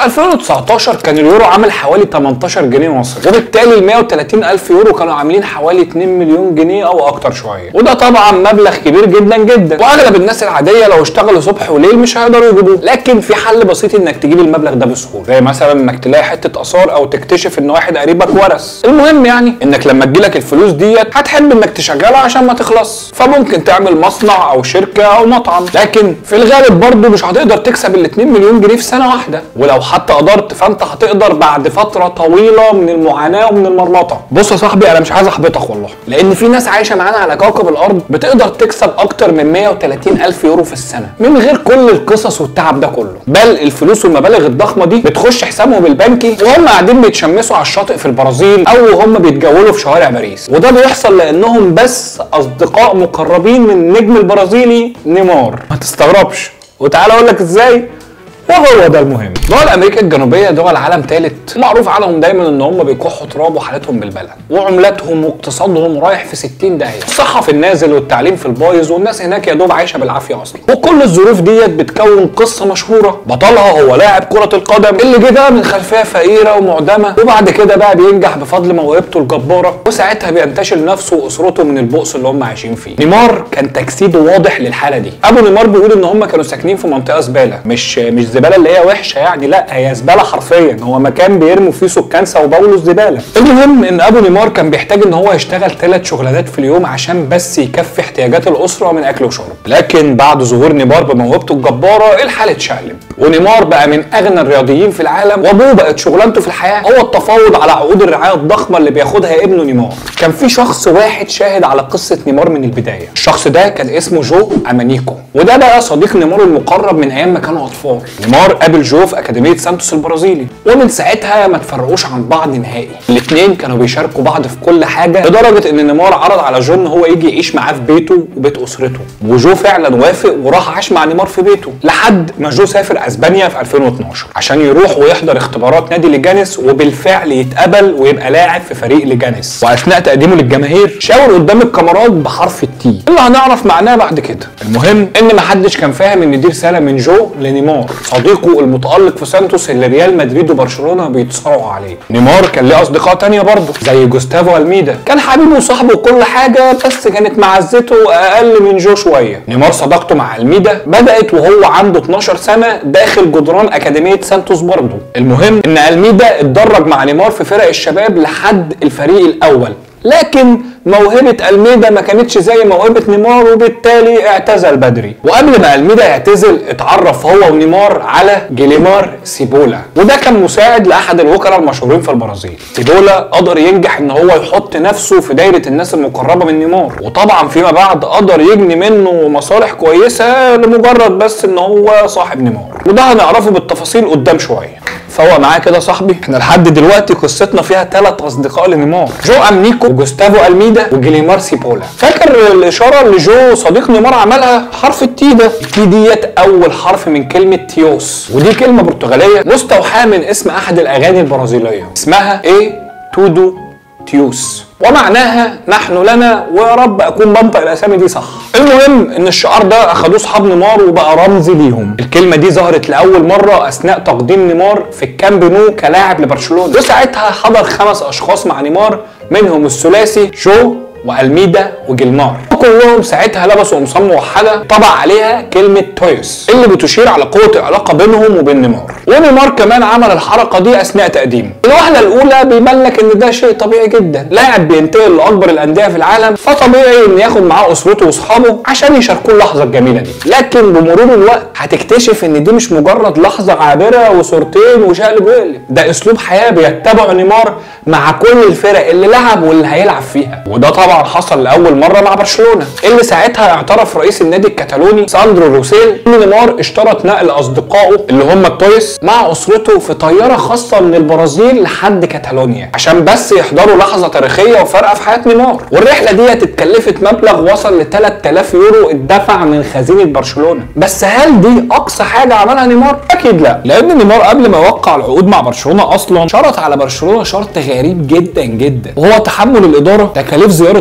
2019 كان اليورو عامل حوالي 18 جنيه مصري وبالتالي ال 130 الف يورو كانوا عاملين حوالي 2 مليون جنيه او اكتر شويه وده طبعا مبلغ كبير جدا جدا واغلب الناس العاديه لو اشتغلوا صبح وليل مش هيقدروا يجيبوه لكن في حل بسيط انك تجيب المبلغ ده بسهوله زي مثلا انك تلاقي حته اثار او تكتشف ان واحد قريبك ورث المهم يعني انك لما تجيلك الفلوس ديت هتحب انك تشغلها عشان ما تخلص فممكن تعمل مصنع او شركه او مطعم لكن في الغالب برضه مش هتقدر تكسب ال 2 مليون جنيه في سنه واحده ولو حتى قدرت فانت هتقدر بعد فتره طويله من المعاناه ومن المرمطه بص يا صاحبي انا مش عايز احبطك والله لان في ناس عايشه معانا على كوكب الارض بتقدر تكسب اكتر من 130 الف يورو في السنه من غير كل القصص والتعب ده كله بل الفلوس والمبالغ الضخمه دي بتخش حسابهم البنكي وهم قاعدين بيتشمسوا على الشاطئ في البرازيل او هم بيتجولوا في شوارع باريس وده بيحصل لانهم بس اصدقاء مقربين من النجم البرازيلي نيمار ما تستغربش وتعالى اقول لك ازاي وهو ده المهم دول امريكا الجنوبيه دول عالم ثالث معروف عنهم دايما ان هم بيكحوا تراب وحالتهم بالبلد وعملاتهم واقتصادهم رايح في 60 داهيه الصحه في النازل والتعليم في البايظ والناس هناك يا دوب عايشه بالعافيه اصلا وكل الظروف ديت بتكون قصه مشهوره بطلها هو لاعب كره القدم اللي جه ده من خلفيه فقيره ومعدمه وبعد كده بقى بينجح بفضل موهبته الجباره وساعتها بينتشل نفسه واسرته من البؤس اللي هم عايشين فيه نيمار كان تجسيد واضح للحاله دي ابو نيمار بيقول ان هم كانوا ساكنين في منطقه زباله مش مش زباله اللي هي وحشه يعني لا هي زباله حرفيا هو مكان بيرموا فيه سكان ساو باولو الزباله المهم ان ابو نيمار كان بيحتاج ان هو يشتغل ثلاث شغلانات في اليوم عشان بس يكفي احتياجات الاسره من اكل وشرب لكن بعد ظهور نيمار بموهبته الجباره الحال اتشقلب ونيمار بقى من اغنى الرياضيين في العالم وابوه بقت شغلانته في الحياه هو التفاوض على عقود الرعايه الضخمه اللي بياخدها ابنه نيمار كان في شخص واحد شاهد على قصه نيمار من البدايه الشخص ده كان اسمه جو امانيكو وده بقى صديق نيمار المقرب من ايام ما كانوا اطفال نيمار قابل جو في اكاديميه سانتوس البرازيلي ومن ساعتها ما تفرقوش عن بعض نهائي الاثنين كانوا بيشاركوا بعض في كل حاجه لدرجه ان نيمار عرض على جو ان هو يجي يعيش معاه في بيته وبيت اسرته وجو فعلا وافق وراح عاش مع نيمار في بيته لحد ما جو سافر اسبانيا في 2012 عشان يروح ويحضر اختبارات نادي ليجانس وبالفعل يتقبل ويبقى لاعب في فريق ليجانس واثناء تقديمه للجماهير شاور قدام الكاميرات بحرف التي اللي هنعرف معناه بعد كده المهم ان محدش كان فاهم ان دي رساله من جو لنيمار صديقه المتالق في سانتوس اللي ريال مدريد وبرشلونه بيتصارعوا عليه نيمار كان ليه اصدقاء تانية برضه زي جوستافو الميدا كان حبيبه وصاحبه وكل حاجه بس كانت معزته اقل من جو شويه نيمار صداقته مع الميدا بدات وهو عنده 12 سنه داخل جدران اكاديميه سانتوس برضه المهم ان الميدا اتدرج مع نيمار في فرق الشباب لحد الفريق الاول لكن موهبة الميدا ما كانتش زي موهبة نيمار وبالتالي اعتزل بدري وقبل ما الميدا يعتزل اتعرف هو ونيمار على جيليمار سيبولا وده كان مساعد لاحد الوكلاء المشهورين في البرازيل سيبولا قدر ينجح ان هو يحط نفسه في دايرة الناس المقربة من نيمار وطبعا فيما بعد قدر يجني منه مصالح كويسة لمجرد بس ان هو صاحب نيمار وده هنعرفه بالتفاصيل قدام شوية فهو معايا كده صاحبي احنا لحد دلوقتي قصتنا فيها ثلاث اصدقاء لنيمار جو امنيكو وجوستافو الميدا وجليمار سيبولا فاكر الاشاره اللي جو صديق نيمار عملها حرف التي ده التي ديت اول حرف من كلمه تيوس ودي كلمه برتغاليه مستوحاه من اسم احد الاغاني البرازيليه اسمها ايه تودو تيوس ومعناها نحن لنا ويا رب اكون بنطق الاسامي دي صح المهم ان الشعار ده اخدوه اصحاب نيمار وبقى رمز ليهم الكلمه دي ظهرت لاول مره اثناء تقديم نيمار في الكامب نو كلاعب لبرشلونه وساعتها حضر خمس اشخاص مع نيمار منهم الثلاثي جو والميدا وجلمار كلهم ساعتها لبسوا قمصان موحده طبع عليها كلمه تويس اللي بتشير على قوه العلاقه بينهم وبين نيمار ونيمار كمان عمل الحركه دي اثناء تقديمه الوهله الاولى بيبان لك ان ده شيء طبيعي جدا لاعب بينتقل لاكبر الانديه في العالم فطبيعي ان ياخد معاه اسرته واصحابه عشان يشاركوه اللحظه الجميله دي لكن بمرور الوقت هتكتشف ان دي مش مجرد لحظه عابره وصورتين وشقلب وقلب ده اسلوب حياه بيتبعه نيمار مع كل الفرق اللي لعب واللي هيلعب فيها وده طبعا حصل لاول مره مع برشلونه اللي ساعتها اعترف رئيس النادي الكتالوني ساندرو روسيل ان نيمار اشترط نقل اصدقائه اللي هم التويس مع اسرته في طياره خاصه من البرازيل لحد كتالونيا عشان بس يحضروا لحظه تاريخيه وفارقه في حياه نيمار والرحله دي اتكلفت مبلغ وصل ل 3000 يورو اتدفع من خزينه برشلونه بس هل دي اقصى حاجه عملها نيمار اكيد لا لان نيمار قبل ما يوقع العقود مع برشلونه اصلا شرط على برشلونه شرط غريب جدا جدا وهو تحمل الاداره تكاليف زياره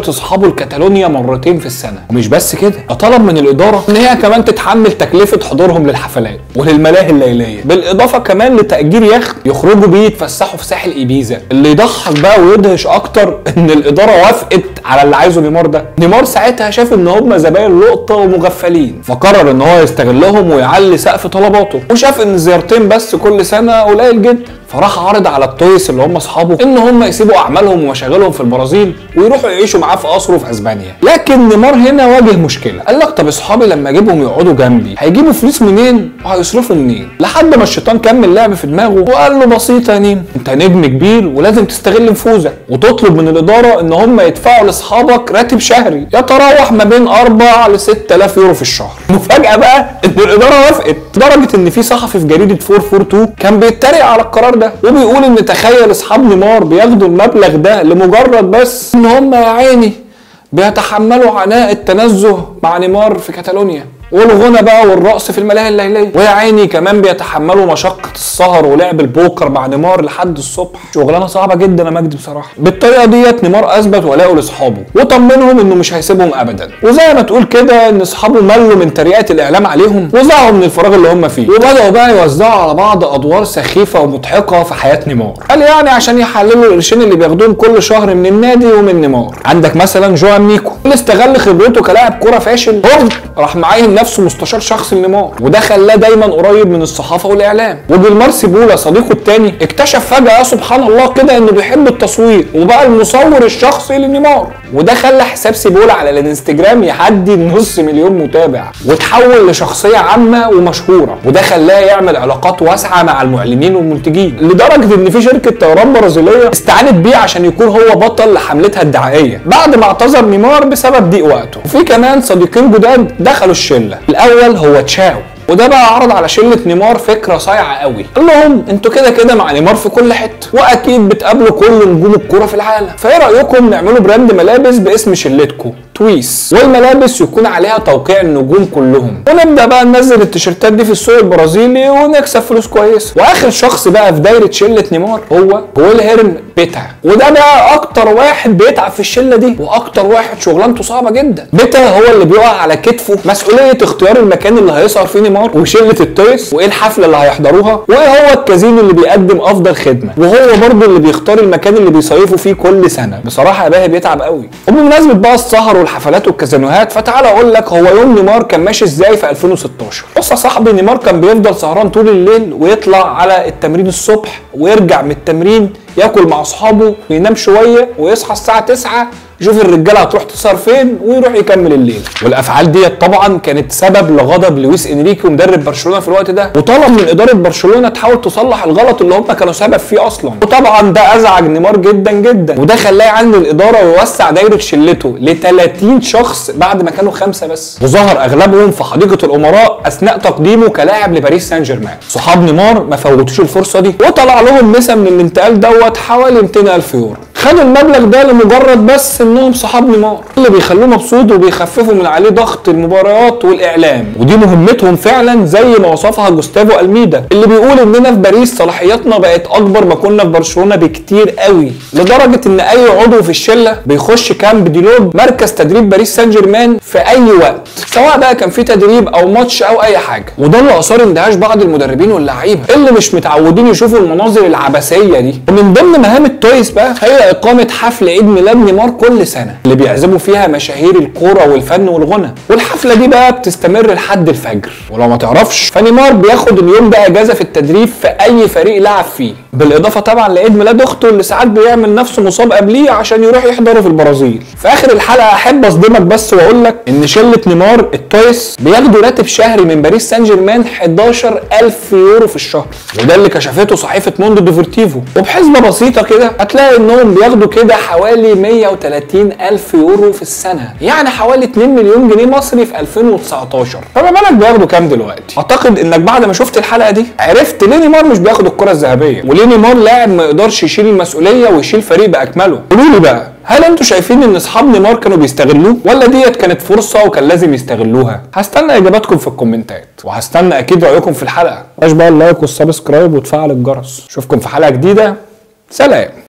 عودة اصحابه لكاتالونيا مرتين في السنة ومش بس كده ده طلب من الادارة ان هي كمان تتحمل تكلفة حضورهم للحفلات وللملاهي الليلية بالاضافة كمان لتأجير يخت يخرجوا بيه يتفسحوا في ساحل ايبيزا اللي يضحك بقى ويدهش اكتر ان الادارة وافقت على اللي عايزه نيمار ده نيمار ساعتها شاف ان هم زباين لقطة ومغفلين فقرر ان هو يستغلهم ويعلي سقف طلباته وشاف ان زيارتين بس كل سنة قليل جدا فراح عرض على التويس اللي هم اصحابه ان هم يسيبوا اعمالهم ومشاغلهم في البرازيل ويروحوا يعيشوا معاه في قصره في اسبانيا لكن نيمار هنا واجه مشكله قال لك طب اصحابي لما اجيبهم يقعدوا جنبي هيجيبوا فلوس منين وهيصرفوا منين لحد ما الشيطان كمل لعب في دماغه وقال له بسيطه يا نيم انت نجم كبير ولازم تستغل نفوذك وتطلب من الاداره ان هم يدفعوا لاصحابك راتب شهري يتراوح ما بين 4 ل 6000 يورو في الشهر المفاجاه بقى ان الاداره وافقت لدرجه ان في صحفي في جريده 442 كان بيتريق على القرار ده وبيقول ان تخيل اصحاب نيمار بياخدوا المبلغ ده لمجرد بس ان هم يا عيني بيتحملوا عناء التنزه مع نيمار في كاتالونيا والغنى بقى والرقص في الملاهي الليليه ويا عيني كمان بيتحملوا مشقه السهر ولعب البوكر مع نيمار لحد الصبح شغلانه صعبه جدا يا مجدي بصراحه بالطريقه ديت نيمار اثبت ولاءه لاصحابه وطمنهم انه مش هيسيبهم ابدا وزي ما تقول كده ان اصحابه ملوا من تريقه الاعلام عليهم وزعوا من الفراغ اللي هم فيه وبداوا بقى يوزعوا على بعض ادوار سخيفه ومضحكه في حياه نيمار قال يعني عشان يحللوا القرشين اللي بياخدوهم كل شهر من النادي ومن نيمار عندك مثلا جوان ميكو اللي استغل خبرته كلاعب كوره فاشل هوب راح معين نفسه مستشار شخصي لنيمار وده خلاه دايما قريب من الصحافه والاعلام وجيلمار سيبولا صديقه التاني اكتشف فجاه سبحان الله كده انه بيحب التصوير وبقى المصور الشخصي لنيمار وده خلى حساب سيبولا على الانستجرام يعدي نص مليون متابع وتحول لشخصيه عامه ومشهوره وده خلاه يعمل علاقات واسعه مع المعلنين والمنتجين لدرجه ان في شركه طيران برازيليه استعانت بيه عشان يكون هو بطل لحملتها الدعائيه بعد ما اعتذر نيمار بسبب ضيق وقته وفي كمان صديقين جداد دخلوا الشله الاول هو تشاو وده بقى عرض على شله نيمار فكره صايعه قوي قال لهم انتوا كده كده مع نيمار في كل حته واكيد بتقابلوا كل نجوم الكوره في العالم فايه رايكم نعملوا براند ملابس باسم شلتكم تويس والملابس يكون عليها توقيع النجوم كلهم ونبدا بقى ننزل التيشيرتات دي في السوق البرازيلي ونكسب فلوس كويسه واخر شخص بقى في دايره شله نيمار هو ويلهرم بيتا وده بقى اكتر واحد بيتعب في الشله دي واكتر واحد شغلانته صعبه جدا بيتا هو اللي بيقع على كتفه مسؤوليه اختيار المكان اللي هيسهر فيه نيمار وشله التويس وايه الحفله اللي هيحضروها وايه هو الكازينو اللي بيقدم افضل خدمه وهو برضه اللي بيختار المكان اللي بيصيفوا فيه كل سنه بصراحه يا باهي بيتعب قوي وبمناسبه بقى السهر والحفلات والكازينوهات فتعالى اقول لك هو يوم نيمار كان ماشي ازاي في 2016 بص يا صاحبي نيمار كان بيفضل سهران طول الليل ويطلع على التمرين الصبح ويرجع من التمرين ياكل مع اصحابه وينام شويه ويصحى الساعه 9 يشوف الرجاله هتروح تسهر فين ويروح يكمل الليل والافعال ديت طبعا كانت سبب لغضب لويس انريكي ومدرب برشلونه في الوقت ده وطلب من اداره برشلونه تحاول تصلح الغلط اللي هم كانوا سبب فيه اصلا وطبعا ده ازعج نيمار جدا جدا وده خلاه يعلن الاداره ويوسع دايره شلته ل 30 شخص بعد ما كانوا خمسه بس وظهر اغلبهم في حديقه الامراء اثناء تقديمه كلاعب لباريس سان جيرمان صحاب نيمار ما فوتوش الفرصه دي وطلع لهم نسب من الانتقال دوت حوالي 200000 يورو خدوا المبلغ ده لمجرد بس انهم صحاب نيمار اللي بيخلوه مبسوط وبيخففوا من عليه ضغط المباريات والاعلام ودي مهمتهم فعلا زي ما وصفها جوستافو الميدا اللي بيقول اننا في باريس صلاحياتنا بقت اكبر ما كنا في برشلونه بكتير قوي لدرجه ان اي عضو في الشله بيخش كامب ديلوب مركز تدريب باريس سان جيرمان في اي وقت سواء بقى كان في تدريب او ماتش او اي حاجه وده اللي اثار اندهاش بعض المدربين واللعيبه اللي مش متعودين يشوفوا المناظر العبثيه دي ومن ضمن مهام التويس بقى هي اقامه حفل عيد ميلاد نيمار كل سنه اللي بيعزموا فيها مشاهير الكوره والفن والغنى والحفله دي بقى بتستمر لحد الفجر ولو ما تعرفش فنيمار بياخد اليوم ده اجازه في التدريب في اي فريق لعب فيه بالاضافه طبعا لعيد ميلاد اخته اللي ساعات بيعمل نفسه مصاب قبليه عشان يروح يحضره في البرازيل في اخر الحلقه احب اصدمك بس واقول لك ان شله نيمار التويس بياخدوا راتب شهري من باريس سان جيرمان 11000 يورو في الشهر وده اللي كشفته صحيفه موندو ديفورتيفو وبحسبه بسيطه كده هتلاقي انهم بياخدوا كده حوالي 130 الف يورو في السنه يعني حوالي 2 مليون جنيه مصري في 2019 فما بالك بياخدوا كام دلوقتي اعتقد انك بعد ما شفت الحلقه دي عرفت ليه نيمار مش بياخد الكره الذهبيه وليه نيمار لاعب ما يقدرش يشيل المسؤوليه ويشيل فريق باكمله قولوا لي بقى هل انتوا شايفين ان اصحاب نيمار كانوا بيستغلوه ولا ديت كانت فرصه وكان لازم يستغلوها هستنى اجاباتكم في الكومنتات وهستنى اكيد رايكم في الحلقه مش بقى اللايك والسبسكرايب وتفعل الجرس اشوفكم في حلقه جديده سلام